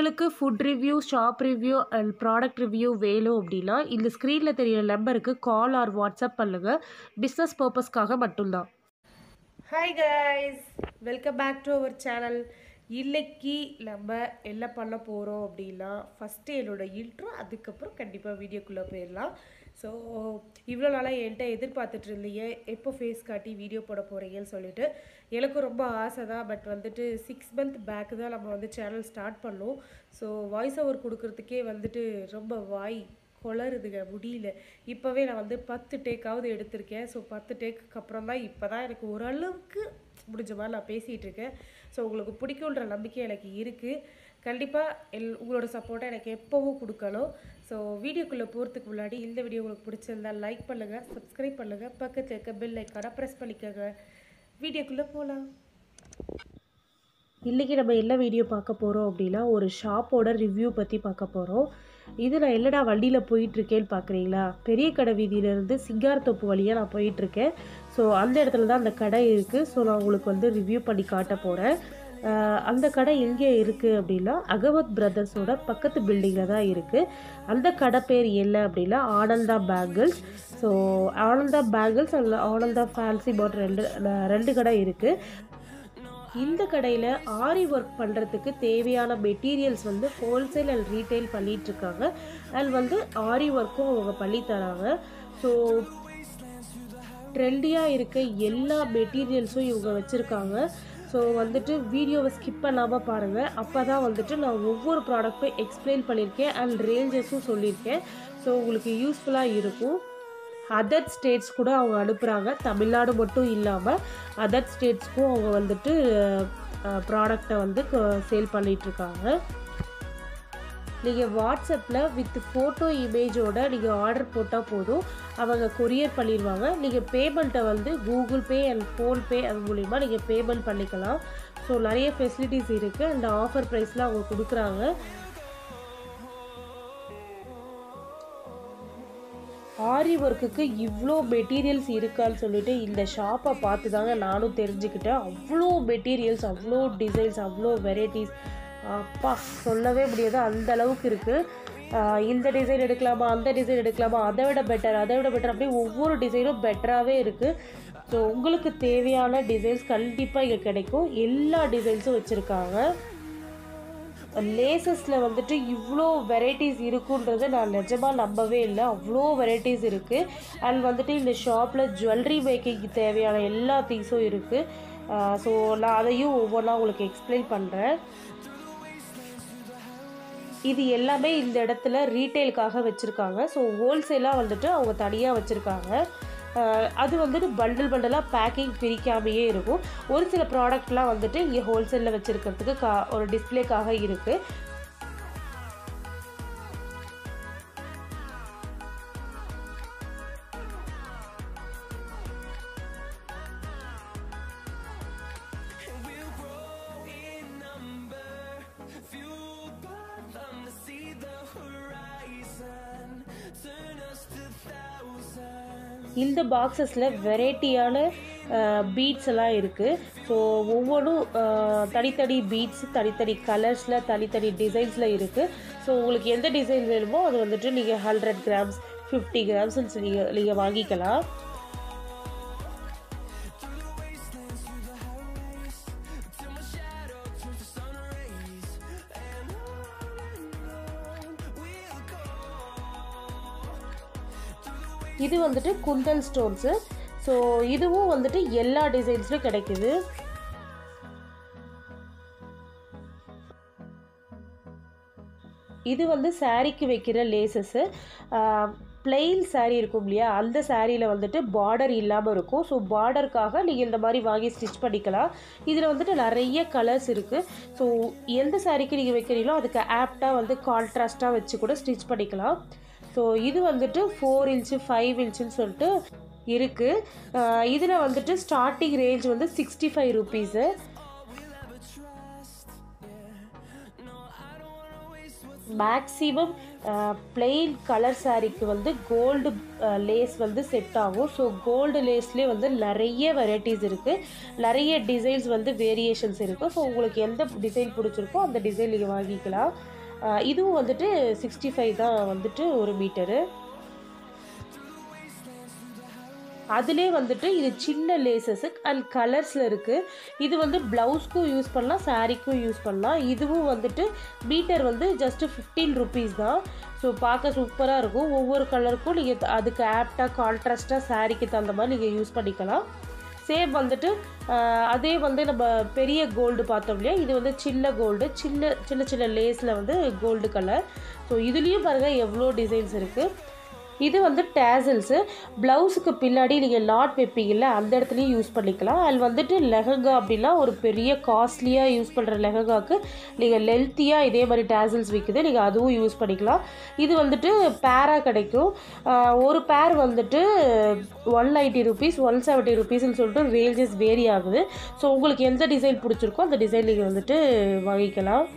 உங்களுக்கு food review shop review and product review வேணும் அப்படின்னா இந்த ஸ்க்ரீனில் தெரியிற நம்பருக்கு கால் ஆர் வாட்ஸ்அப் பண்ணுங்கள் பிஸ்னஸ் பர்பஸ்க்காக மட்டும்தான் hi guys welcome back to our channel இன்னைக்கு நம்ம என்ன பண்ண போகிறோம் அப்படின்னா ஃபஸ்ட்டு என்னோட இன்ட்ரோ அதுக்கப்புறம் கண்டிப்பாக வீடியோக்குள்ளே போயிடலாம் ஸோ இவ்வளோ நாளாக என்கிட்ட எதிர்பார்த்துட்டு இருந்தீங்க எப்போ ஃபேஸ் காட்டி வீடியோ போட போகிறீங்கன்னு சொல்லிட்டு எனக்கும் ரொம்ப ஆசை தான் பட் வந்துட்டு சிக்ஸ் மந்த் பேக்கு தான் நம்ம வந்து சேனல் ஸ்டார்ட் பண்ணோம் ஸோ வாய்ஸ் ஓவர் கொடுக்கறதுக்கே வந்துட்டு ரொம்ப வாய் கொளருதுங்க முடியல இப்போவே நான் வந்து பத்து டேக்காவது எடுத்திருக்கேன் ஸோ பத்து டேக்குக்கு அப்புறம் தான் இப்போ தான் எனக்கு ஓரளவுக்கு முடிஞ்ச மாதிரி நான் பேசிகிட்டு இருக்கேன் ஸோ உங்களுக்கு பிடிக்குன்ற நம்பிக்கை எனக்கு இருக்குது கண்டிப்பாக எல் உங்களோட சப்போர்ட்டை எனக்கு எப்போவும் கொடுக்கணும் ஸோ வீடியோக்குள்ளே போகிறதுக்கு முன்னாடி இந்த வீடியோ உங்களுக்கு பிடிச்சிருந்தா லைக் பண்ணுங்கள் சப்ஸ்கிரைப் பண்ணுங்கள் பக்கத்தில் இருக்க பெல் ஐக்கானை ப்ரெஸ் பண்ணிக்கோங்க வீடியோக்குள்ளே போகலாம் இன்றைக்கி நம்ம என்ன வீடியோ பார்க்க போகிறோம் அப்படின்னா ஒரு ஷாப்போட ரிவ்யூ பற்றி பார்க்க போகிறோம் இது நான் என்னடா வண்டியில் போயிட்டுருக்கேன்னு பார்க்குறீங்களா பெரிய கடை வீதியிலேருந்து சிங்காரத்தோப்பு வழியாக நான் போயிட்டுருக்கேன் ஸோ அந்த இடத்துல தான் அந்த கடை இருக்குது ஸோ நான் உங்களுக்கு வந்து ரிவ்யூ பண்ணி காட்ட போகிறேன் அந்த கடை எங்கே இருக்குது அப்படின்னா அகவத் பிரதர்ஸோட பக்கத்து பில்டிங்கில் தான் இருக்குது அந்த கடை பேர் என்ன அப்படின்னா Ananda bangles so Ananda bangles அதில் ஆனந்தா ஃபேன்சி பாட் ரெண்டு ரெண்டு கடை இருக்குது இந்த கடையில் ஆரி ஒர்க் பண்ணுறதுக்கு தேவையான மெட்டீரியல்ஸ் வந்து ஹோல்சேல் அண்ட் ரீட்டைல் பண்ணிகிட்ருக்காங்க அண்ட் வந்து ஆரி ஒர்க்கும் அவங்க பண்ணி தராங்க ஸோ ட்ரெண்டியாக இருக்க எல்லா மெட்டீரியல்ஸும் இவங்க வச்சுருக்காங்க ஸோ வந்துட்டு வீடியோவை ஸ்கிப் பண்ணாமல் பாருங்கள் அப்போ தான் வந்துட்டு நான் ஒவ்வொரு ப்ராடக்ட்டும் எக்ஸ்பிளைன் பண்ணியிருக்கேன் அண்ட் ரேஞ்சஸும் சொல்லியிருக்கேன் ஸோ உங்களுக்கு யூஸ்ஃபுல்லாக இருக்கும் அதர் ஸ்டேட்ஸ் கூட அவங்க அனுப்புகிறாங்க தமிழ்நாடு மட்டும் இல்லாமல் அதர் ஸ்டேட்ஸ்க்கும் அவங்க வந்துட்டு ப்ராடக்டை வந்து சேல் பண்ணிகிட்ருக்காங்க நீங்கள் வாட்ஸ்அப்பில் வித் ஃபோட்டோ இமேஜோட நீங்கள் ஆர்டர் போட்டால் போதும் அவங்க கொரியர் பண்ணிடுவாங்க நீங்கள் பேமெண்ட்டை வந்து கூகுள் பே அண்ட் ஃபோன்பே அது மூலிமா நீங்கள் பேமெண்ட் பண்ணிக்கலாம் ஸோ நிறைய ஃபெசிலிட்டிஸ் இருக்குது அண்ட் ஆஃபர் ப்ரைஸில் அவங்க கொடுக்குறாங்க ஆரி ஒர்க்குக்கு இவ்வளோ மெட்டீரியல்ஸ் இருக்கான்னு சொல்லிட்டு இந்த ஷாப்பை பார்த்து தாங்க நானும் தெரிஞ்சுக்கிட்டேன் அவ்வளோ மெட்டீரியல்ஸ் அவ்வளோ டிசைன்ஸ் அவ்வளோ வெரைட்டிஸ் அப்பா சொல்லவே முடியாது அந்த அளவுக்கு இருக்குது இந்த டிசைன் எடுக்கலாமா அந்த டிசைன் எடுக்கலாமா அதை விட பெட்டர் அதை விட பெட்டர் அப்படியே ஒவ்வொரு டிசைனும் பெட்டராகவே இருக்குது ஸோ உங்களுக்கு தேவையான டிசைன்ஸ் கண்டிப்பாக இங்கே கிடைக்கும் எல்லா டிசைன்ஸும் வச்சுருக்காங்க லேசஸில் வந்துட்டு இவ்வளோ வெரைட்டிஸ் இருக்குன்றதை நான் நிஜமாக நம்பவே இல்லை அவ்வளோ வெரைட்டிஸ் இருக்குது அண்ட் வந்துட்டு இந்த ஷாப்பில் ஜுவல்லரி மேக்கிங்க்கு தேவையான எல்லா திங்ஸும் இருக்குது ஸோ நான் அதையும் ஒவ்வொன்றா உங்களுக்கு எக்ஸ்பிளைன் பண்ணுறேன் இது எல்லாமே இந்த இடத்துல ரீட்டைலுக்காக வச்சுருக்காங்க ஸோ ஹோல்சேலாக வந்துட்டு அவங்க தனியாக வச்சுருக்காங்க அது வந்துட்டு பண்டில் பண்டலாக பேக்கிங் பிரிக்காமையே இருக்கும் ஒரு சில ப்ராடக்ட்லாம் வந்துட்டு இங்கே ஹோல்சேலில் வச்சுருக்கிறதுக்கு கா ஒரு டிஸ்பிளேக்காக இருக்குது இந்த பாக்ஸஸில் வெரைட்டியான பீட்ஸ் எல்லாம் இருக்குது ஸோ ஒவ்வொன்றும் தனித்தனி பீட்ஸ் தனித்தனி கலர்ஸில் தனித்தனி டிசைன்ஸில் இருக்குது ஸோ உங்களுக்கு எந்த டிசைன் வேணுமோ அது வந்துட்டு நீங்கள் ஹண்ட்ரட் கிராம்ஸ் ஃபிஃப்டி கிராம்ஸ் நீங்கள் நீங்கள் வாங்கிக்கலாம் இது வந்துட்டு குந்தல் ஸ்டோன்ஸு ஸோ இதுவும் வந்துட்டு எல்லா டிசைன்ஸ்லையும் கிடைக்குது இது வந்து சாரீக்கு வைக்கிற லேசஸ்ஸு பிளெயின் சாரீ இருக்கும் இல்லையா அந்த சாரியில் வந்துட்டு பார்டர் இல்லாமல் இருக்கும் ஸோ பார்டருக்காக நீங்கள் இந்த மாதிரி வாங்கி ஸ்டிச் பண்ணிக்கலாம் இதில் வந்துட்டு நிறைய கலர்ஸ் இருக்குது ஸோ எந்த சாரீக்கு நீங்கள் வைக்கிறீங்களோ அதுக்கு ஆப்டாக வந்து கான்ட்ராஸ்ட்டாக வச்சு கூட ஸ்டிச் பண்ணிக்கலாம் ஸோ இது வந்துட்டு ஃபோர் இன்ச்சு ஃபைவ் இன்ச்சுன்னு சொல்லிட்டு இருக்குது இதில் வந்துட்டு ஸ்டார்டிங் ரேஞ்ச் வந்து sixty five rupees maximum plain colour சாரீக்கு வந்து கோல்டு லேஸ் வந்து செட் ஆகும் ஸோ கோல்டு லேஸ்லேயே வந்து நிறைய வெரைட்டிஸ் இருக்குது நிறைய டிசைன்ஸ் வந்து வேரியேஷன்ஸ் இருக்குது ஸோ உங்களுக்கு எந்த டிசைன் பிடிச்சிருக்கோ அந்த டிசைன் நீங்கள் வாங்கிக்கலாம் இதுவும் வந்துட்டு சிக்ஸ்டி ஃபைவ் தான் வந்துட்டு ஒரு மீட்டரு அதிலே வந்துட்டு இது சின்ன லேசஸ் அண்ட் கலர்ஸில் இருக்குது இது வந்து ப்ளவுஸ்க்கும் யூஸ் பண்ணலாம் சாரீக்கும் யூஸ் பண்ணலாம் இதுவும் வந்துட்டு மீட்டர் வந்து ஜஸ்ட்டு ஃபிஃப்டீன் ருபீஸ் தான் ஸோ பார்க்க சூப்பராக இருக்கும் ஒவ்வொரு கலருக்கும் நீங்கள் அதுக்கு ஆப்டாக கான்ட்ராஸ்ட்டாக சாரீக்கு தகுந்த மாதிரி நீங்கள் யூஸ் பண்ணிக்கலாம் சேம் வந்துட்டு அதே வந்து நம்ம பெரிய கோல்டு பார்த்தோம் இல்லையா இது வந்து சின்ன கோல்டு சின்ன சின்ன சின்ன லேஸில் வந்து கோல்டு கலர் ஸோ இதுலேயும் பாருங்கள் எவ்வளோ டிசைன்ஸ் இருக்குது இது வந்து டேசல்ஸு ப்ளவுஸுக்கு பின்னாடி நீங்கள் நாட் வைப்பீங்கல்ல அந்த இடத்துலையும் யூஸ் பண்ணிக்கலாம் அதில் வந்துட்டு லெஹங்கா அப்படின்னா ஒரு பெரிய காஸ்ட்லியாக யூஸ் பண்ணுற லெஹங்காவுக்கு நீங்கள் லென்த்தியாக இதே மாதிரி டேசல்ஸ் விற்குது நீங்கள் அதுவும் யூஸ் பண்ணிக்கலாம் இது வந்துட்டு பேராக கிடைக்கும் ஒரு பேர் வந்துட்டு one ninety rupees one seventy ருபீஸ்னு சொல்லிட்டு ரேஞ்சஸ் வேரி ஆகுது ஸோ உங்களுக்கு எந்த டிசைன் பிடிச்சிருக்கோ அந்த டிசைன் நீங்கள் வந்துட்டு வாங்கிக்கலாம்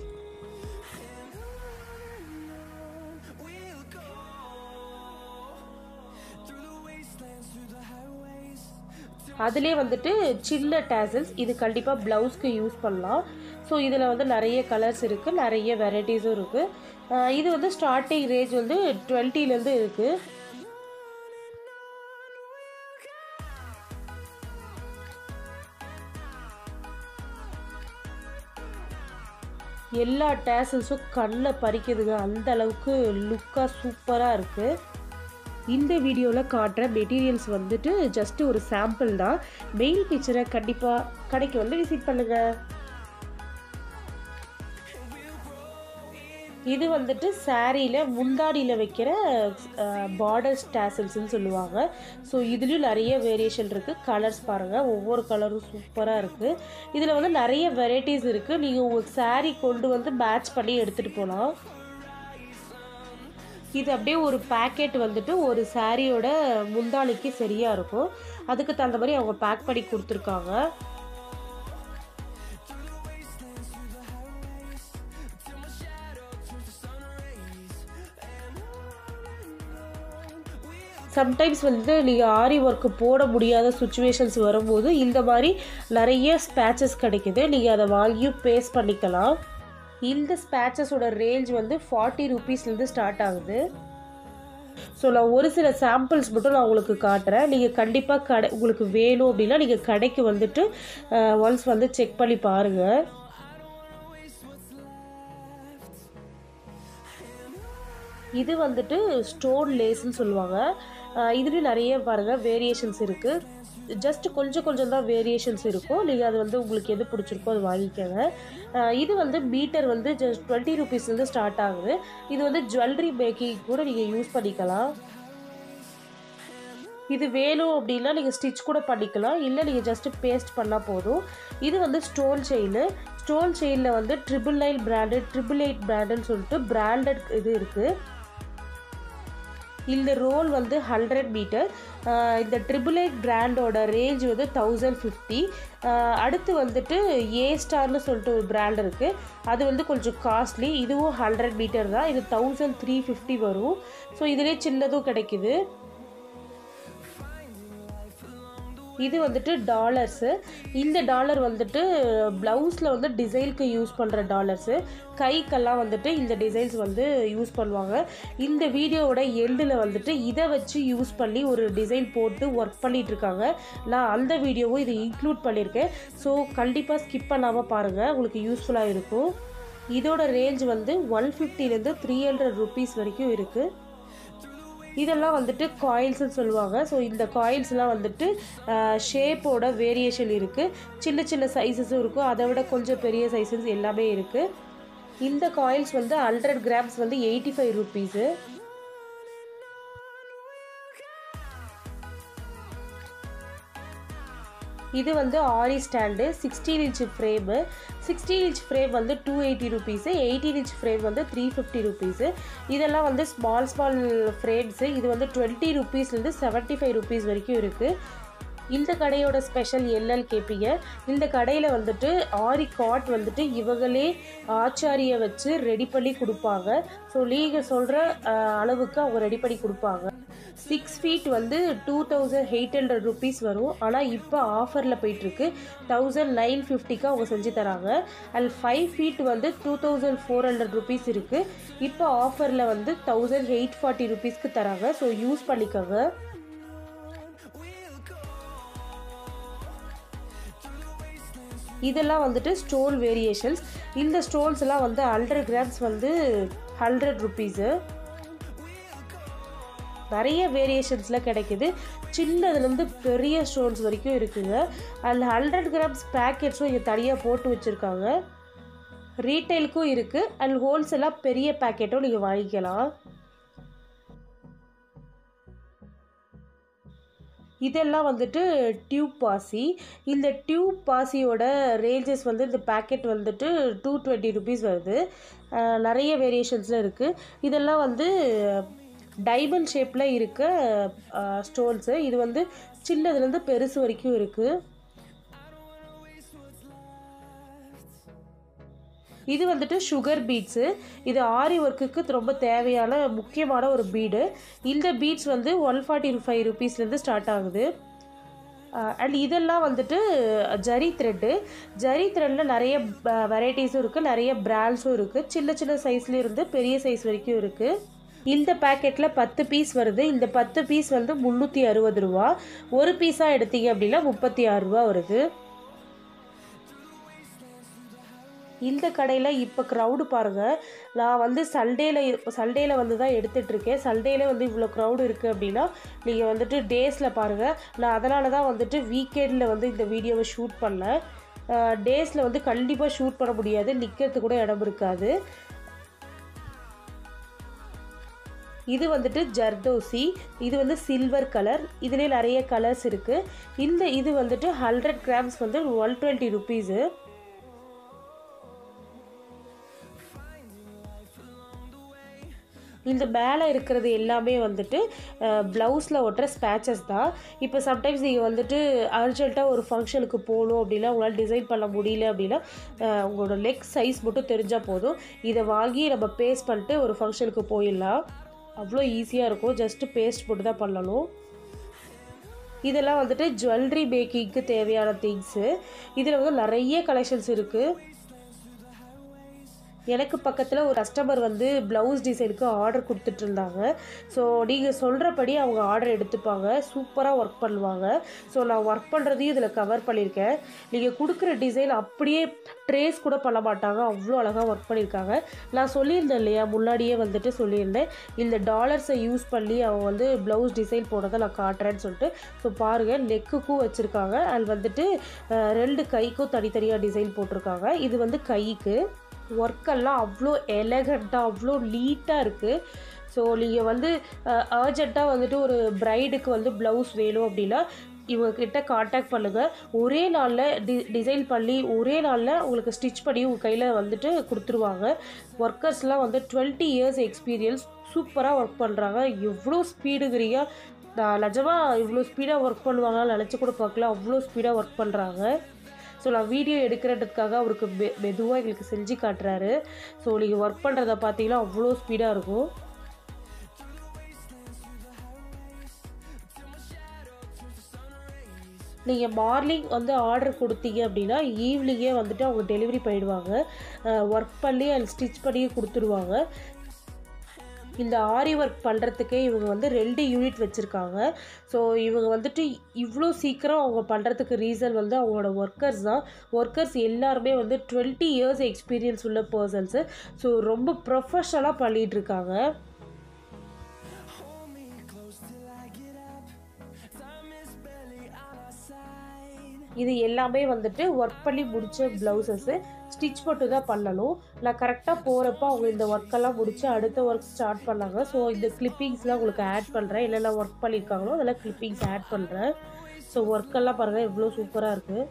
அதிலே வந்துட்டு சின்ன டேசல்ஸ் இது கண்டிப்பாக ப்ளவுஸ்க்கு யூஸ் பண்ணலாம் ஸோ இதில் வந்து நிறைய கலர்ஸ் இருக்குது நிறைய வெரைட்டிஸும் இருக்குது இது வந்து ஸ்டார்டிங் ரேஞ்ச் வந்து டுவெண்ட்டிலேருந்து இருக்குது எல்லா டேசல்ஸும் கண்ணை பறிக்குதுங்க அந்த அளவுக்கு லுக்காக சூப்பராக இருக்குது இந்த வீடியோவில் காட்டுற மெட்டீரியல்ஸ் வந்துட்டு ஜஸ்ட் ஒரு சாம்பிள் தான் மெயில் பிக்சரை கண்டிப்பாக கடைக்கு வந்து விசிட் பண்ணுங்கள் இது வந்துட்டு சாரியில் முந்தாடியில் வைக்கிற பார்டர் ஸ்டாசல்ஸ்னு சொல்லுவாங்க ஸோ இதுலேயும் நிறைய வேரியேஷன் இருக்குது கலர்ஸ் பாருங்கள் ஒவ்வொரு கலரும் சூப்பராக இருக்குது இதில் வந்து நிறைய வெரைட்டிஸ் இருக்குது நீங்கள் உங்களுக்கு சாரீ கொண்டு வந்து மேட்ச் பண்ணி எடுத்துகிட்டு போகலாம் இது அப்படியே ஒரு பேக்கெட் வந்துட்டு ஒரு சாரியோட முந்தாளிக்கு சரியாக இருக்கும் அதுக்கு தகுந்த மாதிரி அவங்க பேக் பண்ணி கொடுத்துருக்காங்க சம்டைம்ஸ் வந்து நீங்கள் ஆரி ஒர்க்கு போட முடியாத சுச்சுவேஷன்ஸ் வரும்போது இந்த மாதிரி நிறைய ஸ்பேச்சஸ் கிடைக்குது நீங்கள் அதை வாங்கியும் பேஸ் பண்ணிக்கலாம் இந்த ஸ்பேச்சஸோட ரேஞ்ச் வந்து ஃபார்ட்டி ருபீஸ்லேருந்து ஸ்டார்ட் ஆகுது ஸோ நான் ஒரு சில சாம்பிள்ஸ் மட்டும் நான் உங்களுக்கு காட்டுறேன் நீங்கள் கண்டிப்பாக கடை உங்களுக்கு வேணும் அப்படின்னா நீங்கள் கடைக்கு வந்துட்டு ஒன்ஸ் வந்து செக் பண்ணி பாருங்கள் இது வந்துட்டு ஸ்டோன் லேஸ்ன்னு சொல்லுவாங்க இதுலேயும் நிறைய பாருங்கள் வேரியேஷன்ஸ் இருக்குது ஜஸ்ட் கொஞ்சம் கொஞ்சம் தான் வேரியேஷன்ஸ் இருக்கும் நீங்கள் அது வந்து உங்களுக்கு எது பிடிச்சிருக்கோ அது வாங்கிக்கோங்க இது வந்து மீட்டர் வந்து ஜஸ்ட் டுவெண்ட்டி ருபீஸ்லேருந்து ஸ்டார்ட் ஆகுது இது வந்து ஜுவல்லரி மேக்கிங் கூட நீங்கள் யூஸ் பண்ணிக்கலாம் இது வேணும் அப்படின்னா நீங்கள் ஸ்டிச் கூட பண்ணிக்கலாம் இல்லை நீங்கள் ஜஸ்ட்டு பேஸ்ட் பண்ணால் போதும் இது வந்து ஸ்டோன் செயின் ஸ்டோன் செயினில் வந்து triple nine brand triple eight பிராண்டுன்னு சொல்லிட்டு பிராண்டட் இது இருக்குது இந்த ரோல் வந்து ஹண்ட்ரட் மீட்டர் இந்த ட்ரிபிள் எயிட் பிராண்டோட ரேஞ்ச் வந்து தௌசண்ட் ஃபிஃப்டி அடுத்து வந்துட்டு ஏ ஸ்டார்னு சொல்லிட்டு ஒரு பிராண்ட் இருக்குது அது வந்து கொஞ்சம் காஸ்ட்லி இதுவும் ஹண்ட்ரட் மீட்டர் தான் இது தௌசண்ட் த்ரீ ஃபிஃப்டி வரும் ஸோ இதிலே சின்னதும் கிடைக்குது இது வந்துட்டு டாலர்ஸு இந்த டாலர் வந்துட்டு ப்ளவுஸில் வந்து டிசைனுக்கு யூஸ் பண்ணுற டாலர்ஸு கைக்கெல்லாம் வந்துட்டு இந்த டிசைன்ஸ் வந்து யூஸ் பண்ணுவாங்க இந்த வீடியோவோட எண்டில் வந்துட்டு இதை வச்சு யூஸ் பண்ணி ஒரு டிசைன் போட்டு ஒர்க் பண்ணிகிட்டு இருக்காங்க நான் அந்த வீடியோவும் இதை இன்க்ளூட் பண்ணியிருக்கேன் ஸோ கண்டிப்பாக ஸ்கிப் பண்ணாமல் பாருங்கள் உங்களுக்கு யூஸ்ஃபுல்லாக இருக்கும் இதோட ரேஞ்ச் வந்து ஒன் ஃபிஃப்டிலேருந்து த்ரீ ஹண்ட்ரட் ருபீஸ் வரைக்கும் இருக்குது இதெல்லாம் வந்துட்டு காயில்ஸ்னு சொல்லுவாங்க ஸோ இந்த காயில்ஸ்லாம் வந்துட்டு ஷேப்போட வேரியேஷன் இருக்குது சின்ன சின்ன சைஸஸும் இருக்கும் அதை விட கொஞ்சம் பெரிய சைஸஸ் எல்லாமே இருக்குது இந்த காயில்ஸ் வந்து ஹண்ட்ரட் கிராம்ஸ் வந்து எயிட்டி ஃபைவ் ருபீஸு இது வந்து aari stand sixteen inch frame sixteen inch frame வந்து two eighty rupees eighteen inch frame வந்து த்ரீ ஃபிஃப்டி ருபீஸு இதெல்லாம் வந்து ஸ்மால் ஸ்மால் ஃப்ரேம்ஸு இது வந்து டுவெண்ட்டி ருபீஸ்லேருந்து செவன்ட்டி ஃபைவ் ருபீஸ் வரைக்கும் இருக்குது இந்த கடையோட ஸ்பெஷல் என்னன்னு கேட்பீங்க இந்த கடையில் வந்துட்டு ஆரி காட் வந்துட்டு இவங்களே ஆச்சாரியை வச்சு ரெடி பண்ணி கொடுப்பாங்க ஸோ நீங்கள் சொல்கிற அளவுக்கு அவங்க ரெடி பண்ணி கொடுப்பாங்க சிக்ஸ் ஃபீட் வந்து two thousand eight hundred rupees வரும் ஆனால் இப்போ ஆஃபரில் போயிட்டுருக்கு தௌசண்ட் நைன் ஃபிஃப்டிக்கு அவங்க செஞ்சு தராங்க அண்ட் ஃபைவ் ஃபீட் வந்து two thousand four hundred rupees இருக்குது இப்போ ஆஃபரில் வந்து தௌசண்ட் எயிட் ஃபார்ட்டி ருபீஸ்க்கு தராங்க ஸோ யூஸ் பண்ணிக்கோங்க இதெல்லாம் வந்துட்டு ஸ்டோன் வேரியேஷன்ஸ் இந்த ஸ்டோன்ஸ் எல்லாம் வந்து ஹண்ட்ரட் கிராம்ஸ் வந்து ஹண்ட்ரட் ருபீஸு நிறைய வேரியேஷன்ஸில் கிடைக்குது சின்னதுலேருந்து பெரிய ஸ்டோன்ஸ் வரைக்கும் இருக்குங்க அதில் ஹண்ட்ரட் கிராம்ஸ் பேக்கெட்ஸும் இங்கே தனியாக போட்டு வச்சுருக்காங்க ரீட்டைலுக்கும் இருக்குது அண்ட் ஹோல்சேலாக பெரிய பேக்கெட்டும் நீங்கள் வாங்கிக்கலாம் இதெல்லாம் வந்துட்டு டியூப் பாசி இந்த டியூப் பாசியோட ரேஞ்சஸ் வந்து இந்த பேக்கெட் வந்துட்டு டூ டுவெண்ட்டி ருபீஸ் வருது நிறைய வேரியேஷன்ஸில் இருக்குது இதெல்லாம் வந்து டைமண்ட் ஷேப்பில் இருக்க ஸ்டோன்ஸு இது வந்து சின்னதுலேருந்து பெருசு வரைக்கும் இருக்குது இது வந்துட்டு சுகர் பீட்ஸு இது ஆரி ஒர்க்குக்கு ரொம்ப தேவையான முக்கியமான ஒரு பீடு இந்த பீட்ஸ் வந்து ஒன் ஃபார்ட்டி ஃபைவ் ருபீஸ்லேருந்து ஸ்டார்ட் ஆகுது அண்ட் இதெல்லாம் வந்துட்டு ஜரி த்ரெட்டு ஜரி த்ரெட்டில் நிறைய வெரைட்டிஸும் இருக்குது நிறைய பிராண்ட்ஸும் இருக்குது சின்ன சின்ன சைஸ்லேயும் இருந்து பெரிய சைஸ் வரைக்கும் இருக்குது இந்த பேக்கெட்டில் பத்து பீஸ் வருது இந்த பத்து பீஸ் வந்து முந்நூற்றி அறுபது ரூபா ஒரு பீஸாக எடுத்தீங்க அப்படின்னா முப்பத்தி ஆறு ரூபா வருது இந்த கடையில் இப்போ க்ரௌடு பாருங்கள் நான் வந்து சண்டேல சண்டேல வந்து தான் எடுத்துகிட்ருக்கேன் சண்டேல வந்து இவ்வளோ க்ரௌடு இருக்குது அப்படின்னா நீங்கள் வந்துட்டு டேஸில் பாருங்கள் நான் அதனால தான் வந்துட்டு வீக்கெண்டில் வந்து இந்த வீடியோவை ஷூட் பண்ணேன் டேஸில் வந்து கண்டிப்பாக ஷூட் பண்ண முடியாது நிற்கிறதுக்கு கூட இடம் இருக்காது இது வந்துட்டு ஜர்தோசி இது வந்து சில்வர் கலர் இதுலேயே நிறைய கலர்ஸ் இருக்குது இந்த இது வந்துட்டு ஹண்ட்ரட் கிராம்ஸ் வந்து ஒன் டுவெண்ட்டி ருபீஸு இந்த மேலே இருக்கிறது எல்லாமே வந்துட்டு ப்ளவுஸில் ஒட்டுற ஸ்பேச்சஸ் தான் இப்போ சம்டைம்ஸ் நீங்கள் வந்துட்டு அர்ஜென்ட்டாக ஒரு ஃபங்க்ஷனுக்கு போகணும் அப்படின்னா உங்களால் டிசைன் பண்ண முடியல அப்படின்னா உங்களோட லெக் சைஸ் மட்டும் தெரிஞ்சால் போதும் இதை வாங்கி நம்ம பேஸ்ட் பண்ணிட்டு ஒரு ஃபங்க்ஷனுக்கு போயிடலாம் அவ்வளோ ஈஸியாக இருக்கும் ஜஸ்ட்டு பேஸ்ட் போட்டு தான் பண்ணணும் இதெல்லாம் வந்துட்டு ஜுவல்லரி மேக்கிங்க்கு தேவையான திங்ஸு இதில் வந்து நிறைய கலெக்ஷன்ஸ் இருக்குது எனக்கு பக்கத்தில் ஒரு கஸ்டமர் வந்து ப்ளவுஸ் டிசைனுக்கு ஆர்டர் கொடுத்துட்டு இருந்தாங்க ஸோ நீங்கள் சொல்கிறபடி அவங்க ஆர்டர் எடுத்துப்பாங்க சூப்பராக ஒர்க் பண்ணுவாங்க ஸோ நான் ஒர்க் பண்ணுறதையும் இதில் கவர் பண்ணியிருக்கேன் நீங்கள் கொடுக்குற டிசைன் அப்படியே ட்ரேஸ் கூட பண்ண மாட்டாங்க அவ்வளோ அழகாக ஒர்க் பண்ணியிருக்காங்க நான் சொல்லியிருந்தேன் இல்லையா முன்னாடியே வந்துட்டு சொல்லியிருந்தேன் இந்த டாலர்ஸை யூஸ் பண்ணி அவங்க வந்து ப்ளவுஸ் டிசைன் போனதை நான் காட்டுறேன்னு சொல்லிட்டு ஸோ பாருங்கள் நெக்குக்கும் வச்சுருக்காங்க அது வந்துட்டு ரெண்டு கைக்கும் தனித்தனியாக டிசைன் போட்டிருக்காங்க இது வந்து கைக்கு ஒர்க்கெல்லாம் அவ்வளோ எலகண்ட்டாக அவ்வளோ நீட்டாக இருக்குது ஸோ நீங்கள் வந்து அர்ஜெண்ட்டாக வந்துட்டு ஒரு ப்ரைடுக்கு வந்து ப்ளவுஸ் வேணும் அப்படின்னா இவங்கக்கிட்ட காண்டாக்ட் பண்ணுங்கள் ஒரே நாளில் டி டிசைன் பண்ணி ஒரே நாளில் உங்களுக்கு ஸ்டிச் பண்ணி உங்கள் கையில் வந்துட்டு கொடுத்துருவாங்க ஒர்க்கர்ஸ்லாம் வந்து டுவெண்ட்டி இயர்ஸ் எக்ஸ்பீரியன்ஸ் சூப்பராக ஒர்க் பண்ணுறாங்க எவ்வளோ ஸ்பீடுங்கிறீங்க நான் நிஜமாக இவ்வளோ ஸ்பீடாக ஒர்க் பண்ணுவாங்கன்னு நினச்சி கூட பார்க்கல அவ்வளோ ஸ்பீடாக ஒர்க் பண்ணுறாங்க ஸோ நான் வீடியோ எடுக்கிறதுக்காக அவருக்கு மெ மெதுவாக எங்களுக்கு செஞ்சு காட்டுறாரு ஸோ நீங்கள் ஒர்க் பண்ணுறத பார்த்தீங்கன்னா அவ்வளோ ஸ்பீடாக இருக்கும் நீங்கள் மார்னிங் வந்து ஆர்டர் கொடுத்தீங்க அப்படின்னா ஈவினிங்கே வந்துட்டு அவங்க டெலிவரி பண்ணிடுவாங்க ஒர்க் பண்ணி அண்ட் ஸ்டிச் பண்ணி கொடுத்துருவாங்க இந்த ஆரி ஒர்க் பண்ணுறதுக்கே இவங்க வந்து ரெண்டு யூனிட் வச்சுருக்காங்க ஸோ இவங்க வந்துட்டு இவ்வளோ சீக்கிரம் அவங்க பண்ணுறதுக்கு ரீசன் வந்து அவங்களோட ஒர்க்கர்ஸ் தான் ஒர்க்கர்ஸ் எல்லாருமே வந்து டுவெண்ட்டி இயர்ஸ் எக்ஸ்பீரியன்ஸ் உள்ள பர்சன்ஸு ஸோ ரொம்ப ப்ரொஃபஷ்னலாக பண்ணிகிட்ருக்காங்க இது எல்லாமே வந்துட்டு ஒர்க் பண்ணி முடித்த ப்ளவுசஸ்ஸு ஸ்டிச் மட்டும் தான் பண்ணணும் நான் கரெக்டாக போகிறப்ப அவங்க இந்த ஒர்க்கெல்லாம் முடித்து அடுத்த ஒர்க் ஸ்டார்ட் பண்ணாங்க ஸோ இந்த கிளிப்பிங்ஸ்லாம் உங்களுக்கு ஆட் பண்ணுறேன் என்னென்ன ஒர்க் பண்ணியிருக்காங்களோ அதெல்லாம் கிளிப்பிங்ஸ் ஆட் பண்ணுறேன் ஸோ ஒர்க்கெல்லாம் பாருங்கள் எவ்வளோ சூப்பராக இருக்குது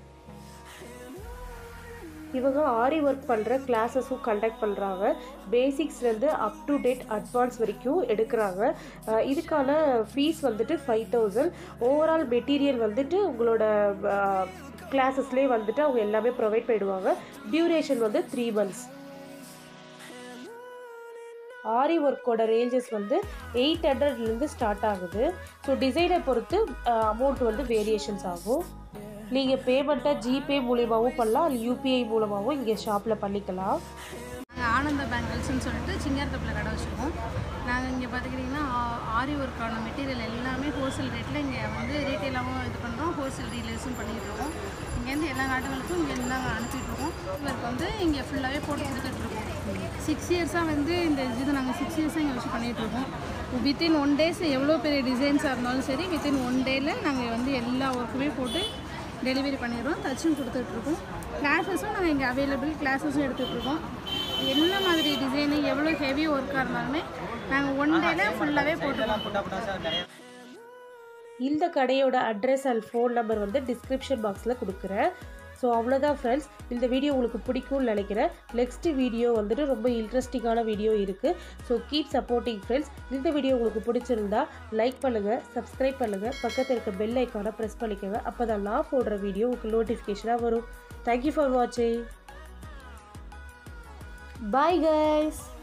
இவங்க ஆரி ஒர்க் பண்ணுற கிளாஸஸும் கண்டக்ட் பண்ணுறாங்க பேசிக்ஸ்லேருந்து அப் டு டேட் அட்வான்ஸ் வரைக்கும் எடுக்கிறாங்க இதுக்கான ஃபீஸ் வந்துட்டு ஃபைவ் தௌசண்ட் ஓவரால் மெட்டீரியல் வந்துட்டு உங்களோட கிளாஸஸ்லேயே வந்துட்டு அவங்க எல்லாமே ப்ரொவைட் பண்ணிடுவாங்க டியூரேஷன் வந்து த்ரீ மந்த்ஸ் ஆரி ஒர்க்கோட ரேஞ்சஸ் வந்து எயிட் ஹண்ட்ரட்லேருந்து ஸ்டார்ட் ஆகுது ஸோ டிசைனை பொறுத்து அமௌண்ட் வந்து வேரியேஷன்ஸ் ஆகும் நீங்கள் பேமெண்ட்டை ஜிபே மூலியமாகவும் பண்ணலாம் அல்ல யூபிஐ மூலமாகவும் இங்கே ஷாப்பில் பண்ணிக்கலாம் நாங்கள் ஆனந்த பேங்கிள்ஸ்னு சொல்லிட்டு சிங்காரத்தப்பில் கடை வச்சுருக்கோம் நாங்கள் இங்கே பார்த்துக்கிட்டிங்கன்னா ஆ- ஆரி ஒர்க்கான மெட்டீரியல் எல்லாமே ஹோல்சேல் ரேட்டில் இங்கே வந்து ரீட்டெயிலாகவும் இது பண்ணுறோம் ஹோல்சேல் டீலர்ஸும் பண்ணிகிட்டு இருக்கோம் இங்கேருந்து எல்லா நாடுகளுக்கும் இங்கேருந்து நாங்கள் அனுப்பிட்டுருக்கோம் இவருக்கு வந்து இங்கே ஃபுல்லாகவே போட்டு கொடுத்துட்ருக்கோம் சிக்ஸ் இயர்ஸாக வந்து இந்த இது நாங்கள் சிக்ஸ் இயர்ஸாக இங்கே வச்சு பண்ணிகிட்ருக்கோம் வித்தின் ஒன் டேஸ் எவ்வளோ பெரிய டிசைன்ஸாக இருந்தாலும் சரி வித்தின் ஒன் டேயில் நாங்கள் வந்து எல்லா ஒர்க்குமே போட்டு டெலிவரி பண்ணிடுறோம் தச்சும் கொடுத்துட்ருக்கோம் கிளாஸஸும் நாங்கள் இங்கே அவைலபிள் கிளாஸஸும் எடுத்துகிட்ருக்கோம் என்ன மாதிரி டிசைனு எவ்வளோ ஹெவி ஒர்க்காக இருந்தாலுமே நாங்கள் ஒன் டேல ஃபுல்லாகவே போட்டுருவோம் இந்த கடையோட அட்ரஸ் அண்ட் ஃபோன் நம்பர் வந்து டிஸ்கிரிப்ஷன் பாக்ஸில் கொடுக்குறேன் ஸோ அவ்வளோதான் ஃப்ரெண்ட்ஸ் இந்த வீடியோ உங்களுக்கு பிடிக்கும்னு நினைக்கிறேன் நெக்ஸ்ட் வீடியோ வந்துட்டு ரொம்ப இன்ட்ரெஸ்டிங்கான வீடியோ இருக்குது ஸோ கீப் சப்போர்ட்டிங் ஃப்ரெண்ட்ஸ் இந்த வீடியோ உங்களுக்கு பிடிச்சிருந்தா லைக் பண்ணுங்கள் சப்ஸ்கிரைப் பண்ணுங்கள் பக்கத்தில் இருக்க பெல் ஐக்கானை ப்ரெஸ் பண்ணிக்கோங்க அப்போ தான் நான் போடுற வீடியோ உங்களுக்கு நோட்டிஃபிகேஷனாக வரும் தேங்க்யூ ஃபார் வாட்சிங் பாய் கைஸ்